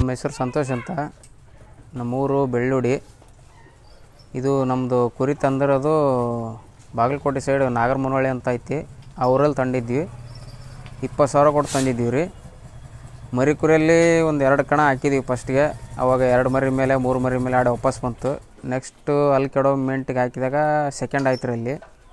ನಮ್ಮ ಹೆಸರು ಸಂತೋಷ್ ಅಂತ ನಮ್ಮೂರು ಬೆಳ್ಳುಡಿ ಇದು ನಮ್ಮದು ಕುರಿ ತಂದಿರೋದು ಬಾಗಲಕೋಟೆ ಸೈಡ್ ನಾಗರಮನಹಳ್ಳಿ ಅಂತ ಐತಿ ಆ ಊರಲ್ಲಿ ತಂದಿದ್ವಿ ಇಪ್ಪತ್ತು ಸಾವಿರ ಕೊಟ್ಟು ತಂದಿದ್ದೀವಿ ರೀ ಮರಿ ಕುರಿಯಲ್ಲಿ ಒಂದು ಎರಡು ಕಣ ಹಾಕಿದ್ವಿ ಫಸ್ಟ್ಗೆ ಅವಾಗ ಎರಡು ಮರಿ ಮೇಲೆ ಮೂರು ಮರಿ ಮೇಲೆ ಆಡಿ ವಾಪಸ್ ಬಂತು ನೆಕ್ಸ್ಟು ಅಲ್ಲಿ ಕೆಡೋ ಮೆಂಟಿಗೆ ಹಾಕಿದಾಗ ಸೆಕೆಂಡ್ ಆಯ್ತು ರೀ ಅಲ್ಲಿ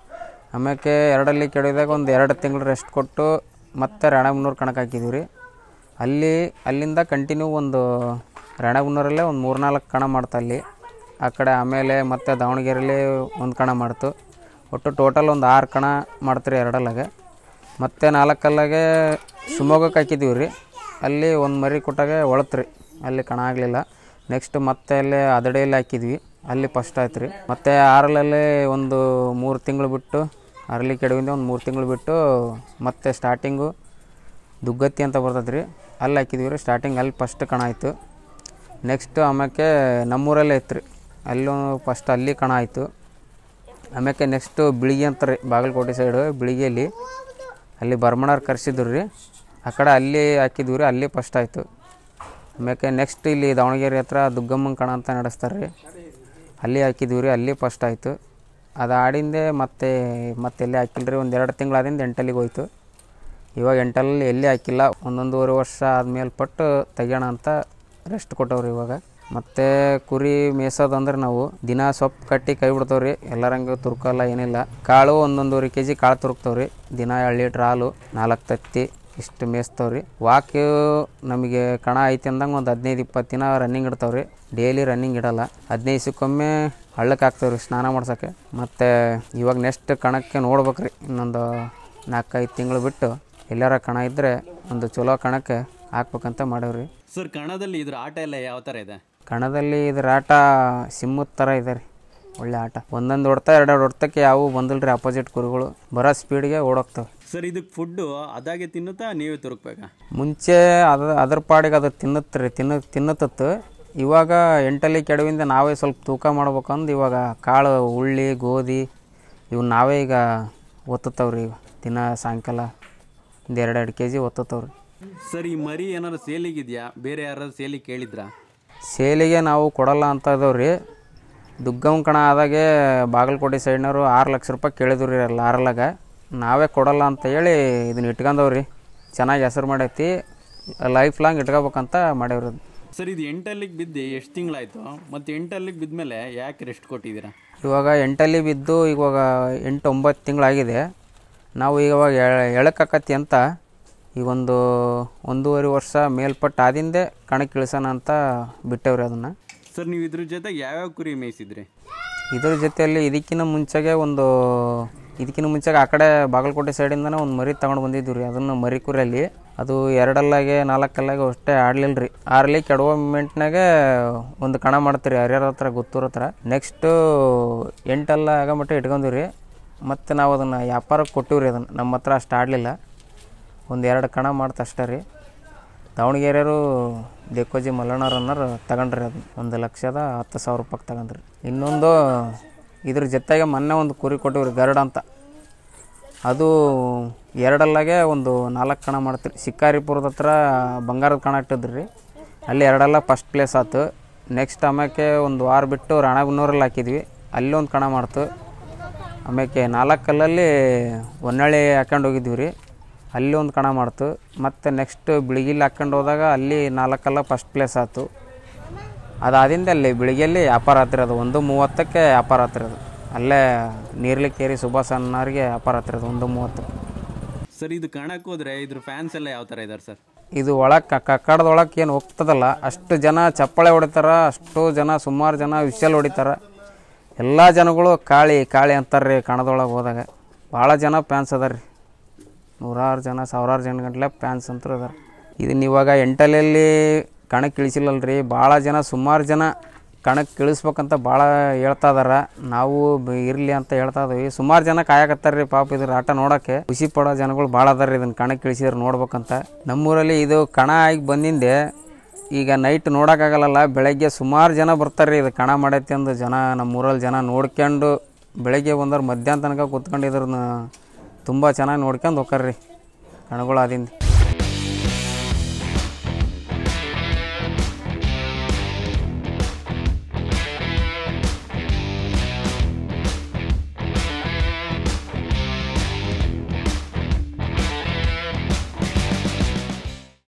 ಆಮ್ಯಾಕೆ ಎರಡಲ್ಲಿ ಕೆಡಿದಾಗ ಒಂದು ಎರಡು ತಿಂಗಳು ರೆಸ್ಟ್ ಕೊಟ್ಟು ಮತ್ತೆ ರಾಣೆಬೆನ್ನೂರು ಕಣಕ್ಕೆ ಹಾಕಿದ್ವಿ ರೀ ಅಲ್ಲಿ ಅಲ್ಲಿಂದ ಕಂಟಿನ್ಯೂ ಒಂದು ರಾಣೆಬೆನ್ನೂರಲ್ಲೇ ಒಂದು ಮೂರ್ನಾಲ್ಕು ಕಣ ಮಾಡ್ತು ಅಲ್ಲಿ ಆ ಕಡೆ ಆಮೇಲೆ ಮತ್ತೆ ದಾವಣಗೆರೆಯಲ್ಲಿ ಒಂದು ಕಣ ಮಾಡ್ತು ಒಟ್ಟು ಟೋಟಲ್ ಒಂದು ಆರು ಕಣ ಮಾಡ್ತೀರಿ ಎರಡಲ್ಲಾಗೆ ಮತ್ತು ನಾಲ್ಕಲ್ಲಾಗೆ ಶಿವಮೊಗ್ಗಕ್ಕೆ ಹಾಕಿದ್ದೀವಿ ರೀ ಅಲ್ಲಿ ಒಂದು ಮರಿ ಕೊಟ್ಟಾಗ ಒಳತ್ರಿ ಅಲ್ಲಿ ಕಣ ಆಗಲಿಲ್ಲ ನೆಕ್ಸ್ಟ್ ಮತ್ತೆ ಅಲ್ಲೇ ಅದಡೆಯಲ್ಲಿ ಹಾಕಿದ್ವಿ ಅಲ್ಲಿ ಫಸ್ಟ್ ಆಯ್ತು ರೀ ಮತ್ತು ಆರಲಲ್ಲೇ ಒಂದು ಮೂರು ತಿಂಗಳು ಬಿಟ್ಟು ಅರಳಿ ಕೆಡವಿಂದ ಒಂದು ಮೂರು ತಿಂಗಳು ಬಿಟ್ಟು ಮತ್ತೆ ಸ್ಟಾರ್ಟಿಂಗು ದುಗ್ಗತ್ತಿ ಅಂತ ಬರ್ತದೆ ರೀ ಅಲ್ಲಿ ಹಾಕಿದ್ವಿ ರೀ ಸ್ಟಾರ್ಟಿಂಗ್ ಅಲ್ಲಿ ಫಸ್ಟ್ ಕಣ ಆಯಿತು ನೆಕ್ಸ್ಟ್ ಆಮ್ಯಾಕೆ ನಮ್ಮೂರಲ್ಲೇ ಇತ್ತು ರೀ ಅಲ್ಲೂ ಫಸ್ಟ್ ಅಲ್ಲಿ ಕಣ ಆಯಿತು ಆಮ್ಯಾಕೆ ನೆಕ್ಸ್ಟು ಬಿಳಿಗಿ ಅಂತ ರೀ ಬಾಗಲಕೋಟೆ ಸೈಡು ಬಿಳಿಗಿಯಲ್ಲಿ ಅಲ್ಲಿ ಬರ್ಮಣವ್ರು ಕರೆಸಿದ್ರು ರೀ ಆ ಕಡೆ ಅಲ್ಲಿ ಹಾಕಿದ್ವಿ ರೀ ಅಲ್ಲಿ ಫಸ್ಟ್ ಆಯಿತು ಆಮ್ಯಾಕೆ ನೆಕ್ಸ್ಟ್ ಇಲ್ಲಿ ದಾವಣಗೆರೆ ಹತ್ರ ದುಗ್ಗಮ್ಮನ ಕಣ ಅಂತ ನಡೆಸ್ತಾರೆ ರೀ ಅಲ್ಲಿ ಹಾಕಿದ್ವಿ ರೀ ಅಲ್ಲಿ ಫಸ್ಟ್ ಆಯಿತು ಅದು ಆಡಿಂದೆ ಮತ್ತೆ ಮತ್ತೆ ಎಲ್ಲಿ ಹಾಕಿಲ್ಲ ರೀ ಒಂದು ಎರಡು ತಿಂಗಳಾದಿಂದ ಎಂಟಲ್ಲಿಗೆ ಹೋಯ್ತು ಇವಾಗ ಎಂಟಲ್ಲಿ ಎಲ್ಲಿ ಹಾಕಿಲ್ಲ ಒಂದೊಂದೂವರೆ ವರ್ಷ ಆದ್ಮೇಲೆ ಪಟ್ಟು ತೆಗಿಯೋಣ ಅಂತ ರೆಸ್ಟ್ ಕೊಟ್ಟವ್ರಿ ಇವಾಗ ಮತ್ತು ಕುರಿ ಮೇಯ್ಸೋದಂದ್ರೆ ನಾವು ದಿನ ಸೊಪ್ಪು ಕಟ್ಟಿ ಕೈ ಬಿಡ್ತಾವ್ರಿ ಎಲ್ಲರಂಗೆ ತುರ್ಕಲ್ಲ ಏನಿಲ್ಲ ಕಾಳು ಒಂದೊಂದೂವರೆ ಕೆ ಜಿ ಕಾಳು ತುರುಕ್ತಾವ್ರಿ ದಿನ ಎರಡು ಲೀಟ್ರ್ ಹಾಲು ನಾಲ್ಕು ತತ್ತಿ ಇಷ್ಟು ಮೇಯಿಸ್ತಾವ್ರಿ ವಾಕ್ ನಮಗೆ ಕಣ ಐತಿ ಅಂದಂಗೆ ಒಂದು ಹದಿನೈದು ಇಪ್ಪತ್ತು ದಿನ ರನ್ನಿಂಗ್ ಇಡ್ತಾವ್ರಿ ಡೈಲಿ ರನ್ನಿಂಗ್ ಇಡಲ್ಲ ಹದಿನೈದು ದಿವಸಕ್ಕೊಮ್ಮೆ ಹಳ್ಳಕ್ಕೆ ಹಾಕ್ತಾವ್ರಿ ಸ್ನಾನ ಮಾಡ್ಸೋಕ್ಕೆ ಮತ್ತು ಇವಾಗ ನೆಕ್ಸ್ಟ್ ಕಣಕ್ಕೆ ನೋಡ್ಬೇಕ್ರಿ ಇನ್ನೊಂದು ನಾಲ್ಕೈದು ತಿಂಗಳು ಬಿಟ್ಟು ಎಲ್ಲಾರ ಕಣ ಇದ್ದರೆ ಒಂದು ಚಲೋ ಕಣಕ್ಕೆ ಹಾಕ್ಬೇಕಂತ ಮಾಡವ್ರಿ ಸರ್ ಕನ್ನಡದಲ್ಲಿ ಇದ್ರ ಆಟ ಎಲ್ಲ ಯಾವ ಥರ ಇದೆ ಕಣದಲ್ಲಿ ಇದ್ರ ಆಟ ಸಿಮ್ಮದ ಥರ ಇದೆ ರೀ ಒಳ್ಳೆ ಆಟ ಒಂದೊಂದು ಹೊಡ್ತಾ ಎರಡೆರಡು ಹೊಡ್ತಕ್ಕೆ ಯಾವು ಬಂದಿಲ್ಲ ರೀ ಅಪೋಸಿಟ್ ಕುರಿಗಳು ಬರೋ ಸ್ಪೀಡ್ಗೆ ಓಡೋಗ್ತವೆ ಸರ್ ಇದಕ್ಕೆ ಫುಡ್ಡು ಅದಾಗೆ ತಿನ್ನುತ್ತಾ ನೀವೇ ತುರುಕ್ಬೇಕಾ ಮುಂಚೆ ಅದ ಅದ್ರ ಪಾಡಿಗೆ ಅದು ತಿನ್ನುತ್ತೆ ರೀ ತಿನ್ನ ತಿನ್ನತ್ತತ್ತು ಇವಾಗ ಎಂಟಲ್ಲಿ ಕೆಡವಿಂದ ನಾವೇ ಸ್ವಲ್ಪ ತೂಕ ಮಾಡ್ಬೇಕಂದು ಇವಾಗ ಕಾಳು ಉಳ್ಳಿ ಗೋಧಿ ಇವು ನಾವೇ ಈಗ ಒತ್ತುತ್ತವ್ರಿ ಈಗ ದಿನ ಸಾಯಂಕಾಲ ಒಂದು ಎರಡೆರಡು ಕೆ ಜಿ ಒತ್ತುತ್ತವ್ರಿ ಸರ್ ಈ ಮರಿ ಏನಾದ್ರು ಸೇಲಿಗಿದೆಯಾ ಬೇರೆ ಯಾರಾದ್ರು ಸೇಲಿಗೆ ಕೇಳಿದ್ರಾ ಸೇಲಿಗೆ ನಾವು ಕೊಡಲ್ಲ ಅಂತ ಇದಾವೆ ರೀ ದುಗ್ಗಮ್ ಕಣ ಆದಾಗೆ ಬಾಗಲಕೋಟೆ ಸೈಡ್ನವರು ಆರು ಲಕ್ಷ ರೂಪಾಯಿ ಕೇಳಿದ್ರು ರೀ ಅಲ್ಲಿ ಆರಲಾಗ ನಾವೇ ಕೊಡಲ್ಲ ಅಂತ ಹೇಳಿ ಇದನ್ನ ಇಟ್ಕೊಂಡವ್ರಿ ಚೆನ್ನಾಗಿ ಹೆಸರು ಮಾಡೈತಿ ಲೈಫ್ ಲಾಂಗ್ ಇಟ್ಕೋಬೇಕಂತ ಮಾಡೇವ್ರಿ ಅದು ಸರ್ ಇದು ಎಂಟಲ್ಲಿಗೆ ಬಿದ್ದು ಎಷ್ಟು ತಿಂಗಳಾಯ್ತು ಮತ್ತು ಎಂಟಲ್ಲಿಗೆ ಬಿದ್ಮೇಲೆ ಯಾಕೆ ರೆಸ್ಟ್ ಕೊಟ್ಟಿದ್ದೀರಾ ಇವಾಗ ಎಂಟಲ್ಲಿ ಬಿದ್ದು ಇವಾಗ ಎಂಟು ಒಂಬತ್ತು ತಿಂಗಳಾಗಿದೆ ನಾವು ಇವಾಗ ಎಳಕಾಕತಿ ಅಂತ ಈಗ ಒಂದು ಒಂದೂವರೆ ವರ್ಷ ಮೇಲ್ಪಟ್ಟು ಆದಿಂದೆ ಕಣಕ್ಕೆ ಇಳಿಸೋಣ ಅಂತ ಬಿಟ್ಟೇವ್ರಿ ಅದನ್ನು ಸರ್ ನೀವು ಇದ್ರ ಜೊತೆಗೆ ಯಾವ್ಯಾವ ಕುರಿ ಮೇಯಿಸಿದ್ರಿ ಇದ್ರ ಜೊತೆಯಲ್ಲಿ ಇದಕ್ಕಿಂತ ಮುಂಚೆಗೆ ಒಂದು ಇದಕ್ಕಿಂತ ಮುಂಚೆಗೆ ಆ ಕಡೆ ಬಾಗಲಕೋಟೆ ಸೈಡಿಂದನೇ ಒಂದು ಮರಿ ತಗೊಂಡು ಬಂದಿದ್ವಿ ರೀ ಅದನ್ನು ಮರಿ ಕುರಿಯಲ್ಲಿ ಅದು ಎರಡಲ್ಲಾಗೆ ನಾಲ್ಕಲ್ಲಾಗೆ ಅಷ್ಟೇ ಆಡಲಿಲ್ಲ ರೀ ಆರ್ಲಿ ಕೆಡುವ ಮೂಮೆಂಟ್ನಾಗೆ ಒಂದು ಕಣ ಮಾಡ್ತೀರಿ ಹರಿಹರ ಹತ್ರ ಗೊತ್ತೂರ ಹತ್ರ ನೆಕ್ಸ್ಟು ಎಂಟಲ್ಲ ಆಗ ಮಟ್ಟ ಇಟ್ಕೊಂಡ್ವಿ ರೀ ಮತ್ತು ನಾವು ಅದನ್ನು ವ್ಯಾಪಾರಕ್ಕೆ ಕೊಟ್ಟಿವಿ ರೀ ಅದನ್ನು ನಮ್ಮ ಹತ್ರ ಅಷ್ಟು ಆಡಲಿಲ್ಲ ಒಂದು ಎರಡು ಕಣ ಮಾಡ್ತು ಅಷ್ಟೇ ರೀ ದಾವಣಗೆರೆಯವರು ದೇಕೋಜಿ ಮಲ್ಲಣ್ಣವ್ರು ಅನ್ನೋರು ತಗೊಂಡ್ರಿ ಅದು ಒಂದು ಲಕ್ಷದ ಹತ್ತು ಸಾವಿರ ರೂಪಾಯಿ ತಗೊಂಡ್ರಿ ಇನ್ನೊಂದು ಇದ್ರ ಜೊತೆಗೆ ಮೊನ್ನೆ ಒಂದು ಕುರಿ ಕೊಟ್ಟಿವ್ರಿ ಗರುಡ ಅಂತ ಅದು ಎರಡಲ್ಲಾಗೆ ಒಂದು ನಾಲ್ಕು ಕಣ ಮಾಡ್ತೀರಿ ಶಿಕಾರಿಪುರದ ಹತ್ರ ಬಂಗಾರದ ಕಣ ಇಟ್ಟಿದ್ರಿ ರೀ ಅಲ್ಲಿ ಎರಡಲ್ಲ ಫಸ್ಟ್ ಪ್ಲೇಸ್ ಆಯ್ತು ನೆಕ್ಸ್ಟ್ ಆಮ್ಯಾಕೆ ಒಂದು ವಾರ ಬಿಟ್ಟು ರಾಣೆಬೆನ್ನೂರಲ್ಲಿ ಹಾಕಿದ್ವಿ ಅಲ್ಲಿ ಒಂದು ಕಣ ಮಾಡ್ತು ಆಮ್ಯಾಕೆ ನಾಲ್ಕು ಕಲ್ಲಲ್ಲಿ ಹೊನ್ನಳ್ಳಿ ಹಾಕ್ಕೊಂಡು ಹೋಗಿದ್ವಿ ರೀ ಅಲ್ಲಿ ಒಂದು ಕಣ ಮಾಡ್ತು ಮತ್ತು ನೆಕ್ಸ್ಟ್ ಬಿಳಿಗಿಲ್ಲಿ ಹಾಕ್ಕೊಂಡು ಹೋದಾಗ ಅಲ್ಲಿ ನಾಲ್ಕಲ್ಲ ಫಸ್ಟ್ ಪ್ಲೇಸ್ ಆಯ್ತು ಅದಾದಿಂದ ಅಲ್ಲಿ ಬೆಳಿಗ್ಗೆಯಲ್ಲಿ ವ್ಯಾಪಾರ ಆಗ್ತಿರೋದು ಒಂದು ಮೂವತ್ತಕ್ಕೆ ವ್ಯಾಪಾರ ಆಗ್ತಿರೋದು ಅಲ್ಲೇ ನೀರ್ಲಿಕ್ಕೇರಿ ಸುಭಾಷ್ ಅನ್ನೋರಿಗೆ ವ್ಯಾಪಾರ ಆಗ್ತಿರೋದು ಒಂದು ಮೂವತ್ತು ಸರ್ ಇದು ಕಣಕ್ಕೆ ಹೋದ್ರೆ ಇದ್ರ ಫ್ಯಾನ್ಸ್ ಎಲ್ಲ ಯಾವ ಥರ ಇದ್ದಾರೆ ಸರ್ ಇದು ಒಳಗೆ ಕಕ್ಕಡದೊಳಗೆ ಏನು ಹೋಗ್ತದಲ್ಲ ಅಷ್ಟು ಜನ ಚಪ್ಪಾಳೆ ಹೊಡಿತಾರ ಅಷ್ಟು ಜನ ಸುಮಾರು ಜನ ವಿಷಲ್ ಹೊಡಿತಾರ ಎಲ್ಲ ಜನಗಳು ಕಾಳಿ ಕಾಳಿ ಅಂತಾರೆ ರೀ ಕಣದೊಳಗೆ ಹೋದಾಗ ಭಾಳ ಜನ ಫ್ಯಾನ್ಸ್ ಅದಾರ ರೀ ನೂರಾರು ಜನ ಸಾವಿರಾರು ಜನ ಗಂಟ್ಲೆ ಫ್ಯಾನ್ಸ್ ಅಂತೂ ಅದಾರ ಇದನ್ನ ಇವಾಗ ಎಂಟಲಲ್ಲಿ ಕಣಕ್ಕೆ ಇಳಿಸಿಲ್ಲಲ್ಲ ರೀ ಭಾಳ ಜನ ಸುಮಾರು ಜನ ಕಣಕ್ಕೆ ಇಳಿಸ್ಬೇಕಂತ ಭಾಳ ಹೇಳ್ತಾ ಇದಾರ ನಾವು ಬ- ಇರ್ಲಿ ಅಂತ ಹೇಳ್ತಾ ಇದೀವಿ ಸುಮಾರು ಜನ ಕಾಯಕತ್ತಾರ ರೀ ಪಾಪ ಇದ್ರ ಆಟ ನೋಡೋಕ್ಕೆ ಖುಷಿ ಪಡೋ ಜನಗಳು ಭಾಳ ಅದಾರ ರೀ ಇದನ್ನ ಕಣಕ್ಕೆ ಇಳಿಸಿದ್ರೆ ನೋಡ್ಬೇಕಂತ ನಮ್ಮೂರಲ್ಲಿ ಇದು ಕಣ ಆಗಿ ಬಂದಿಂದೆ ಈಗ ನೈಟ್ ನೋಡೋಕ್ಕಾಗಲ್ಲ ಬೆಳಗ್ಗೆ ಸುಮಾರು ಜನ ಬರ್ತಾರೆ ರೀ ಇದು ಕಣ ಮಾಡೈತಿ ಅಂದು ಜನ ನಮ್ಮೂರಲ್ಲಿ ಜನ ನೋಡ್ಕೊಂಡು ಬೆಳಗ್ಗೆ ಬಂದವ್ರು ಮಧ್ಯಾಹ್ನ ತನಕ ಕೂತ್ಕೊಂಡು ಇದ್ರನ್ನ ತುಂಬ ಚೆನ್ನಾಗಿ ನೋಡ್ಕೊಂಡು ಹೋಗ್ತಾರೆ ರೀ ಕಣಗಳು ಆದಿಂದ